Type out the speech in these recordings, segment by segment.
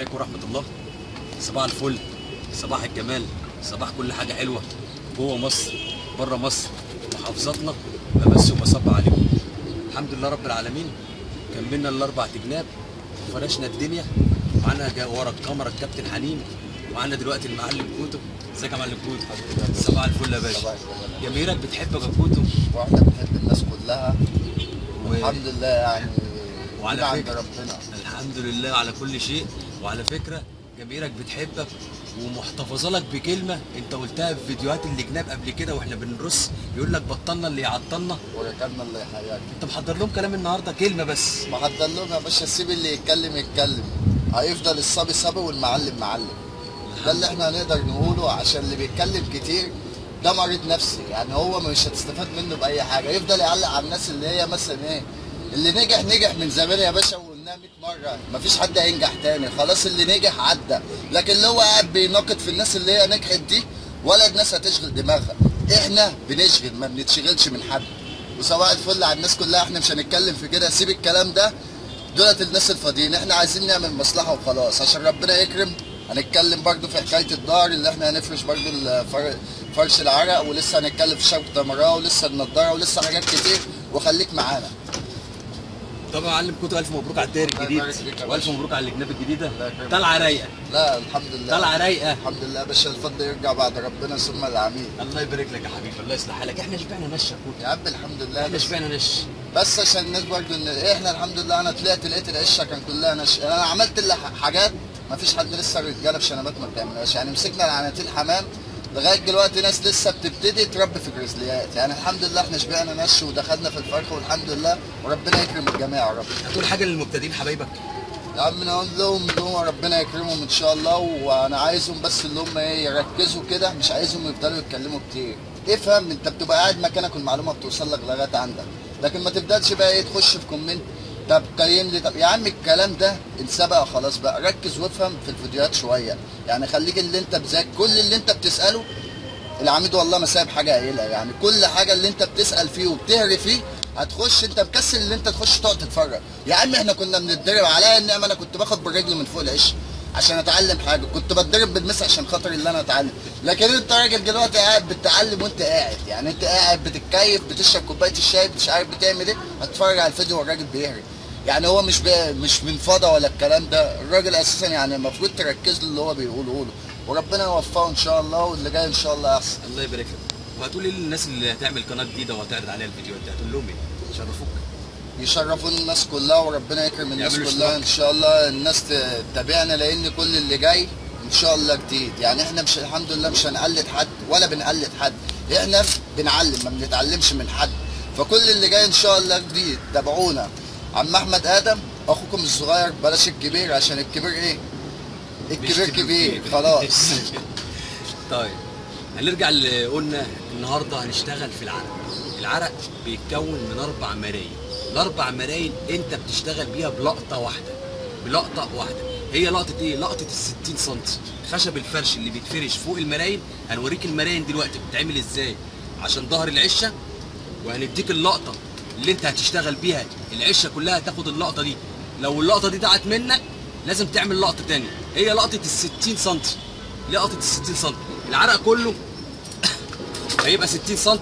عليكم ورحمة الله صباح الفل صباح الجمال صباح كل حاجة حلوة جوه مصر بره مصر محافظاتنا بمسي وبصب عليكم الحمد لله رب العالمين كملنا الأربع جناب وفرشنا الدنيا ومعانا جا ورا الكاميرا الكابتن حنين ومعانا دلوقتي المعلم كوتو ازيك يا معلم كوتو صباح الفل يا باشا صباح الفل. جماهيرك بتحبك يا كوتو واحنا بنحب الناس كلها و- والحمد لله يعني وعلى كده عند فكرة ربنا الحمد لله على كل شيء وعلى فكرة جماهيرك بتحبك ومحتفظة لك بكلمة انت قلتها في فيديوهات اللي جناب قبل كده واحنا بنرص يقول لك بطلنا اللي يعطلنا وركبنا الله يحياك انت محضر لهم كلام النهارده كلمة بس ما حضر لهم يا باشا سيب اللي يتكلم يتكلم هيفضل الصبي صبي والمعلم معلم ده اللي احنا هنقدر نقوله عشان اللي بيتكلم كتير ده مريض نفسي يعني هو مش هتستفاد منه باي حاجه يفضل يعلق على الناس اللي هي مثلا ايه اللي نجح نجح من زمان يا باشا وقلناها 100 مره مفيش حد هينجح تاني خلاص اللي نجح عدى لكن اللي هو قاعد بيناقض في الناس اللي هي نجحت دي ولا الناس هتشغل دماغها احنا بنشغل ما بنتشغلش من حد وسواء الفل على الناس كلها احنا مش هنتكلم في كده سيب الكلام ده دولت الناس الفاضيين احنا عايزين نعمل مصلحه وخلاص عشان ربنا يكرم هنتكلم برضو في حكايه الدار اللي احنا هنفرش برضو الفر- فرش العرق ولسه هنتكلم في شبكه تمراه ولسه النضاره ولسه حاجات كتير وخليك معانا طبعا يا معلم كوتو الف مبروك على الداير الله الجديد يبارك فيك يا والف باشا. مبروك على الجناب الجديده الله يكرمك. طالعه رايقه لا الحمد لله طالعه رايقه الحمد لله يا باشا الفضل يرجع بعد ربنا ثم العميل الله يبارك لك يا حبيبي الله يصلح حالك احنا شبعنا نش يا كوتو يا عم الحمد لله احنا بس, شبعنا نش بس عشان الناس برضو ان احنا الحمد لله انا طلعت لقيت العشه كان كلها نش انا عملت اللي ح- حاجات ما فيش حد لسه رجاله بشنبات ما بتعملهاش يعني مسكنا العناتيل حمام لغايه دلوقتي ناس لسه بتبتدي تربي في جريزليات يعني الحمد لله احنا شبعنا نش ودخلنا في الفرخ والحمد لله وربنا يكرم الجميع يا رب هتقول حاجه للمبتدئين حبايبك يا عم انا اقول لهم ان هم ربنا يكرمهم ان شاء الله وانا عايزهم بس اللي هم ايه يركزوا كده مش عايزهم يفضلوا يتكلموا كتير افهم انت بتبقى قاعد مكانك والمعلومه بتوصل لك لغايه عندك لكن ما تبداش بقى ايه تخش في كومنت طب قيم لي طب يا عم الكلام ده انسى بقى خلاص بقى ركز وافهم في الفيديوهات شويه يعني خليك اللي انت بذاك كل اللي انت بتساله العميد والله ما سايب حاجه قايلها يعني كل حاجه اللي انت بتسال فيه وبتهري فيه هتخش انت مكسل اللي انت تخش تقعد تتفرج يا عم احنا كنا بنتدرب عليا النعمه انا كنت باخد بالرجل من فوق العش عشان اتعلم حاجه كنت بتدرب بالمس عشان خاطر اللي انا اتعلم لكن انت راجل دلوقتي قاعد بتتعلم وانت قاعد يعني انت قاعد بتتكيف بتشرب كوبايه الشاي مش عارف بتعمل ايه هتتفرج على الفيديو والراجل بيهري يعني هو مش بي مش من فضا ولا الكلام ده الراجل اساسا يعني المفروض تركز له اللي هو بيقوله له وربنا يوفقه ان شاء الله واللي جاي ان شاء الله احسن الله يبارك لك وهتقول ايه للناس اللي هتعمل قناه جديده وهتعرض عليها الفيديوهات دي هتقول لهم ايه شرفوك يشرفونا الناس كلها وربنا يكرم الناس يعملوا كلها اشتراك. ان شاء الله الناس تتابعنا لان كل اللي جاي ان شاء الله جديد يعني احنا مش الحمد لله مش هنقلد حد ولا بنقلد حد احنا بنعلم ما بنتعلمش من حد فكل اللي جاي ان شاء الله جديد تابعونا عم احمد ادم اخوكم الصغير بلاش الكبير عشان الكبير ايه الكبير كبير خلاص طيب هنرجع اللي قلنا النهارده هنشتغل في العرق العرق بيتكون من اربع مرايل الاربع مرايل انت بتشتغل بيها بلقطه واحده بلقطه واحده هي لقطه ايه لقطه ال 60 سم خشب الفرش اللي بيتفرش فوق المرايل هنوريك المرايل دلوقتي بتتعمل ازاي عشان ظهر العشه وهنديك اللقطه اللي انت هتشتغل بيها العشه كلها هتاخد اللقطه دي لو اللقطه دي ضاعت منك لازم تعمل لقطه تانية هي لقطه ال 60 سم لقطه ال 60 سم العرق كله هيبقى 60 سم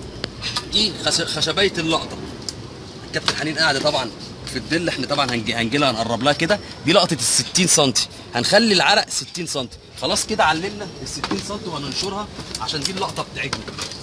دي خش- خشبيه اللقطه الكابتن حنين قاعده طبعا في الظل احنا طبعا هنجي هنجي لها هنقرب لها كده دي لقطه ال 60 سم هنخلي العرق 60 سم خلاص كده علمنا ال 60 سم وهننشرها عشان دي اللقطه بتاعتنا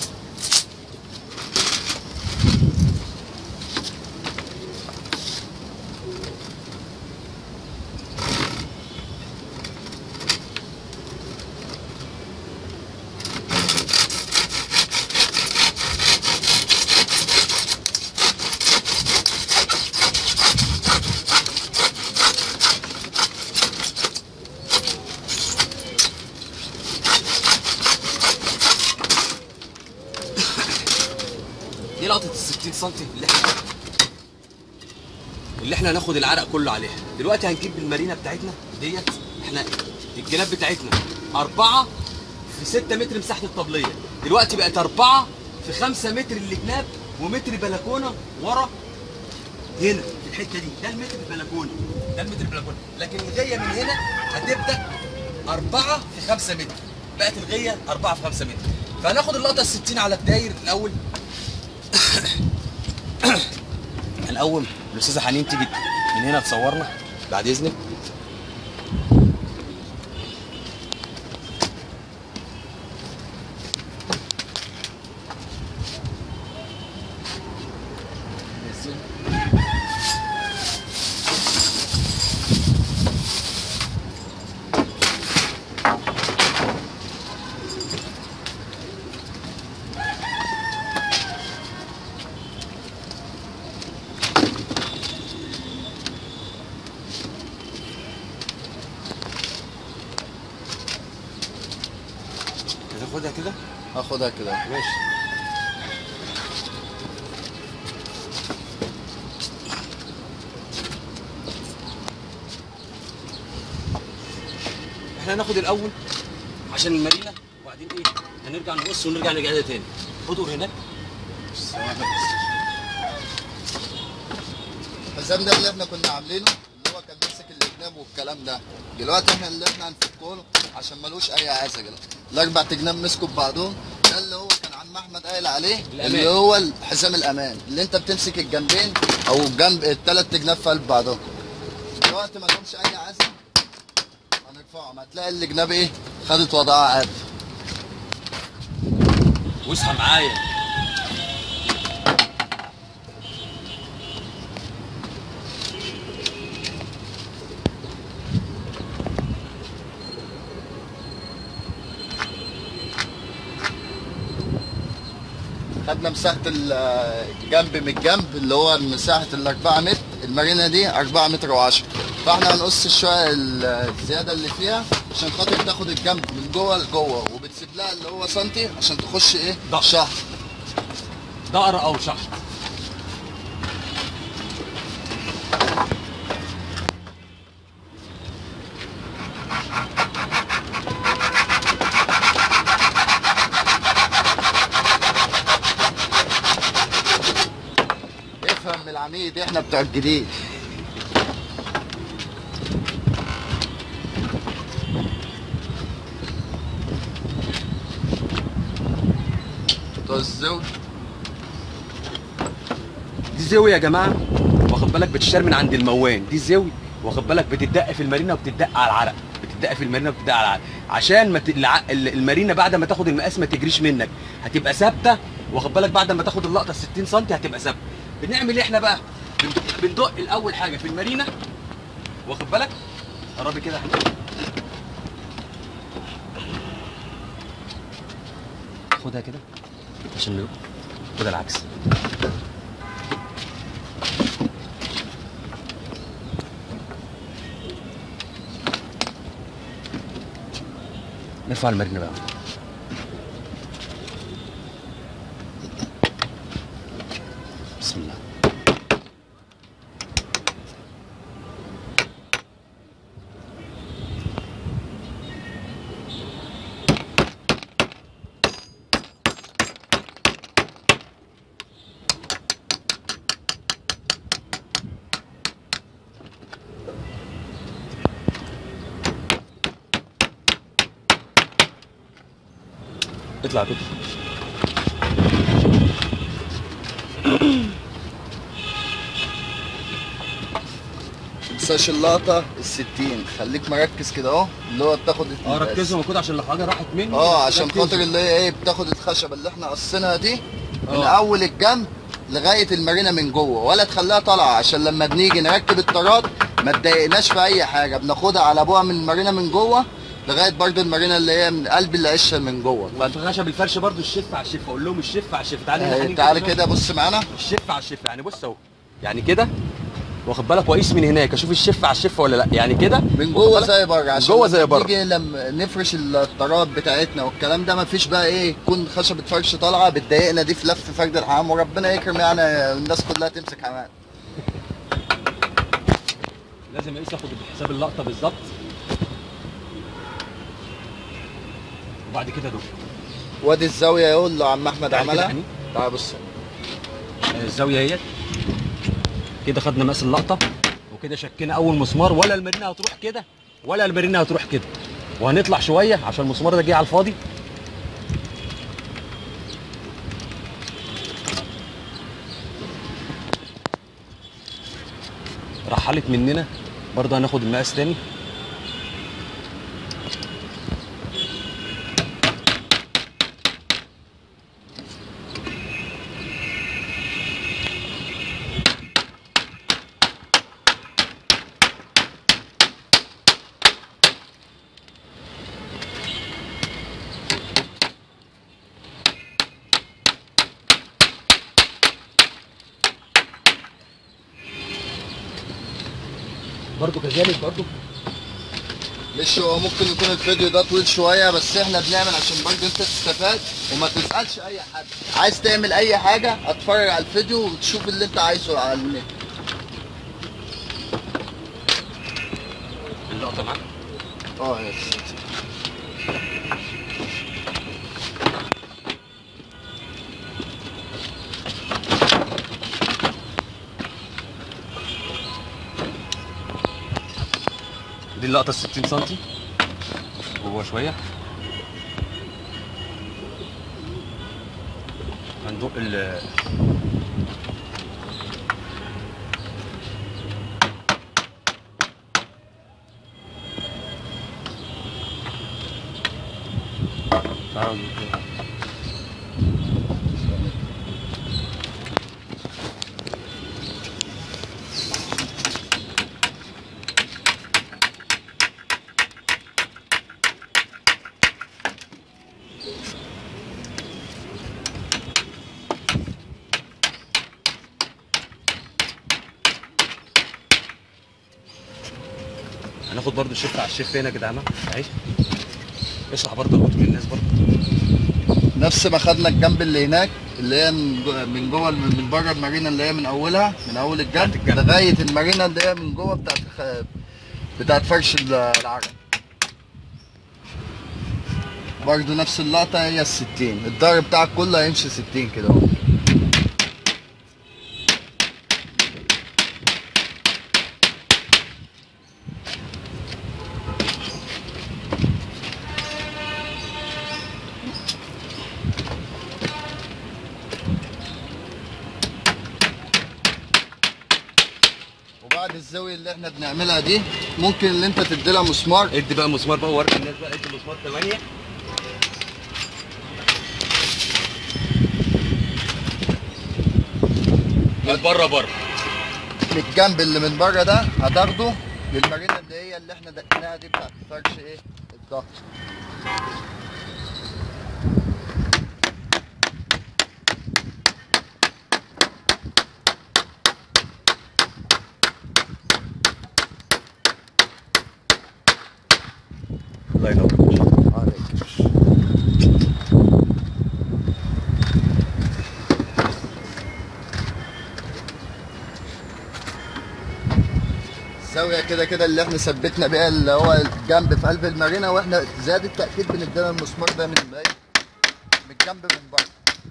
دي لقطه ال 60 سم اللي احنا اللي احنا هناخد العرق كله عليها دلوقتي هنجيب المارينا بتاعتنا ديت احنا الجناب بتاعتنا أربعة في 6 متر مساحة الطبلية دلوقتي بقت أربعة في 5 متر الجناب ومتر بلكونة ورا هنا في الحته دي ده المتر البلكونه ده المتر البلكونه لكن الغيه من هنا هتبدا 4 في 5 متر بقت الغيه 4 في 5 متر فهناخد اللقطه ال 60 على الداير الاول الاول الاستاذه حنين تيجي من هنا تصورنا بعد اذنك هتاخدها كده هاخدها كده ماشي احنا هناخد الاول عشان المارينا وبعدين ايه هنرجع نبص ونرجع نرجع تاني خدوا هناك الحزام ده اللي احنا كنا عاملينه اللي هو كان بيمسك الجناب والكلام ده دلوقتي احنا اللي احنا هنفكه له عشان ملوش اي عزجه الاربع جناب مسكوا ببعضهم ده اللي هو كان عم احمد قايل عليه الأمان. اللي هو حزام الامان اللي انت بتمسك الجنبين او جنب الثلاث جناب في قلب بعضهم دلوقتي ما لهمش اي عزم هنرفعهم هتلاقي الجناب ايه خدت وضعها عادي واصحى معايا خدنا مساحة الجنب من الجنب اللي هو مساحة الأربعة متر المارينا دي أربعة متر وعشرة فاحنا هنقص شوية الزيادة اللي فيها عشان خاطر تاخد الجنب من جوه لجوه وبتسيب لها اللي هو سنتي عشان تخش ايه ضغط. شهر دقر او شحط افهم من العميد احنا بتوع الجديد بتوع الزوج دي زاوية يا جماعة واخد بالك بتشتري من عند الموان دي زاوية واخد بالك بتدق في المارينا وبتدق على العرق بتدق في المارينا وبتدق على العرق عشان ما ت... الع... ال- المارينا بعد ما تاخد المقاس ما تجريش منك هتبقى ثابتة واخد بالك بعد ما تاخد اللقطة ال 60 سم هتبقى ثابتة بنعمل ايه احنا بقى بندق, بندق الاول حاجة في المارينا واخد بالك قربي كده يا حبيبي خدها كده عشان ندق. خدها العكس نرفع المارينا بقى بسم الله اطلع كده تنساش اللقطة الستين خليك مركز كده اهو اللي هو بتاخد اه ركزوا كده عشان لو حاجه راحت مني اه عشان ركزوا. خاطر اللي هي ايه بتاخد الخشبة اللي احنا قصينها دي من اه. اول الجنب لغاية المارينا من جوه ولا تخليها طالعة عشان لما بنيجي نركب الطراد ما تضايقناش في اي حاجة بناخدها على ابوها من المارينا من جوه لغاية برضو المارينا اللي هي من قلب العشة من جوه وفي خشب الفرش برضو الشف على الشف اقول لهم الشف على الشف تعالى هنا آه، حنين تعالى كده بص معانا الشف على الشف يعني بص اهو يعني كده واخد بالك واقيس من هناك اشوف الشف على الشف ولا لا يعني كده من واخد جوه بالك؟ زي بره عشان جوه زي لما بره. نيجي لما نفرش الطراد بتاعتنا والكلام ده ما فيش بقى ايه يكون خشبة فرش طالعة بتضايقنا دي في لف فرد الحمام وربنا يكرم يعني الناس كلها تمسك حمام لازم اقيس اخد بحساب اللقطه بالظبط وبعد كده دول وادي الزاوية يقول له عم احمد تعالى كده عملها حنين. تعال بص الزاويه اهيت كده خدنا مقاس اللقطه وكده شكينا اول مسمار ولا المارينا هتروح كده ولا المارينا هتروح كده وهنطلع شويه عشان المسمار ده جه على الفاضي رحلت مننا برضه هناخد المقاس تاني برضه كذلك برضه مش هو ممكن يكون الفيديو ده طويل شويه بس احنا بنعمل عشان برضه انت تستفاد وما تسالش اي حد عايز تعمل اي حاجه اتفرج على الفيديو وتشوف اللي انت عايزه على النت اللقطه معاك اه يس دي اللقطه 60 سم جوه شويه هندق ال تعالوا نشوف. هناخد برضو الشيف على الشيف هنا يا جدعان اهي اشرح برضو الخطوط للناس برضو نفس ما خدنا الجنب اللي هناك اللي هي من جو- من جوه من بره المارينا اللي هي من اولها من اول الجنب الجنب. لغايه المارينا اللي هي من جوه بتاعت الخ- بتاعت فرش ال- العرب برضه نفس اللقطه هي ال 60 الظهر بتاعك كله هيمشي 60 كده اهو وبعد الزاويه اللي احنا بنعملها دي ممكن اللي انت تدي لها مسمار ادي بقى مسمار بقى وري الناس بقى ادي مسمار 8 من بره بره من الجنب اللي من بره ده هتاخده للمارينا اللي هي اللي احنا دقناها دي بتاعت فرش ايه الظهر الله ينور عليك الزاوية كده كده اللي احنا ثبتنا بيها اللي هو الجنب في قلب المارينا واحنا زيادة تأكيد بندينا المسمار ده من بعيد من الجنب من بره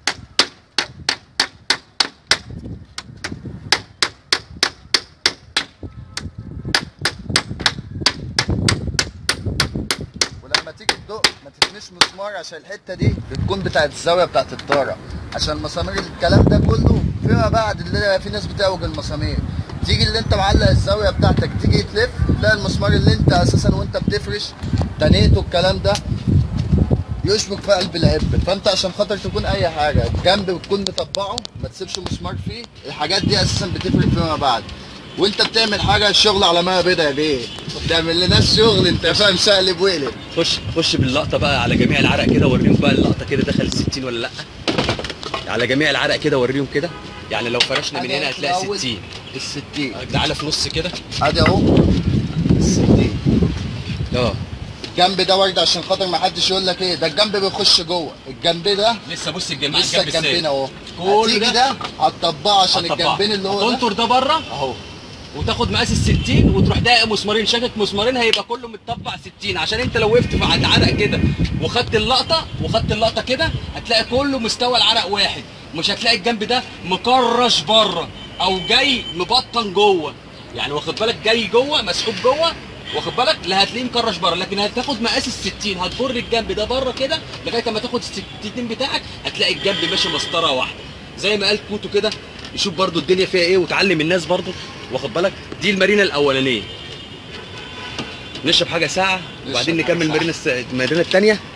ولما تيجي تدق ما تتنيش مسمار عشان الحته دي بتكون بتاعت الزاويه بتاعت الطاره عشان مسامير الكلام ده كله فيما بعد اللي في ناس بتعوج المسامير تيجي اللي انت معلق الزاويه بتاعتك تيجي تلف تلاقي المسمار اللي انت اساسا وانت بتفرش تنيته الكلام ده يشبك في قلب العب فانت عشان خاطر تكون اي حاجه جنب بتكون مطبعه ما تسيبش مسمار فيه الحاجات دي اساسا بتفرق فيما بعد وانت بتعمل حاجه الشغل على ميه بيضاء يا بيه بتعمل لناس شغل انت فاهم شقلب وقلب خش خش باللقطه بقى على جميع العرق كده وريهم بقى اللقطه كده دخل ال 60 ولا لا على جميع العرق كده وريهم كده يعني لو فرشنا من هنا هتلاقي 60 ال 60 تعالى في نص كده ادي اهو ال 60 اه الجنب ده برضه عشان خاطر ما حدش يقول لك ايه ده الجنب بيخش جوه الجنب ده لسه بص الجنب لسه الجنب الجنبين السالب اهو كل هتيجي ده ده هتطبقه عشان هتطبعه. الجنبين اللي هو ده هتنطر ده بره اهو وتاخد مقاس ال 60 وتروح داقق مسمارين شاكك مسمارين هيبقى كله متطبع 60 عشان انت لو وقفت مع العرق كده وخدت اللقطه وخدت اللقطه كده هتلاقي كله مستوى العرق واحد مش هتلاقي الجنب ده مكرش بره او جاي مبطن جوه يعني واخد بالك جاي جوه مسحوب جوه واخد بالك لا هتلاقيه مكرش بره لكن هتاخد مقاس ال 60 هتجر الجنب ده بره كده لغايه ما تاخد ال 60 بتاعك هتلاقي الجنب ماشي مسطره واحده زي ما قال كوتو كده يشوف برضو الدنيا فيها ايه وتعلم الناس برضو واخد بالك دي المارينا الاولانيه نشرب حاجه ساعه وبعدين حاجة نكمل ساعة. المارينا الس... المارينا الثانيه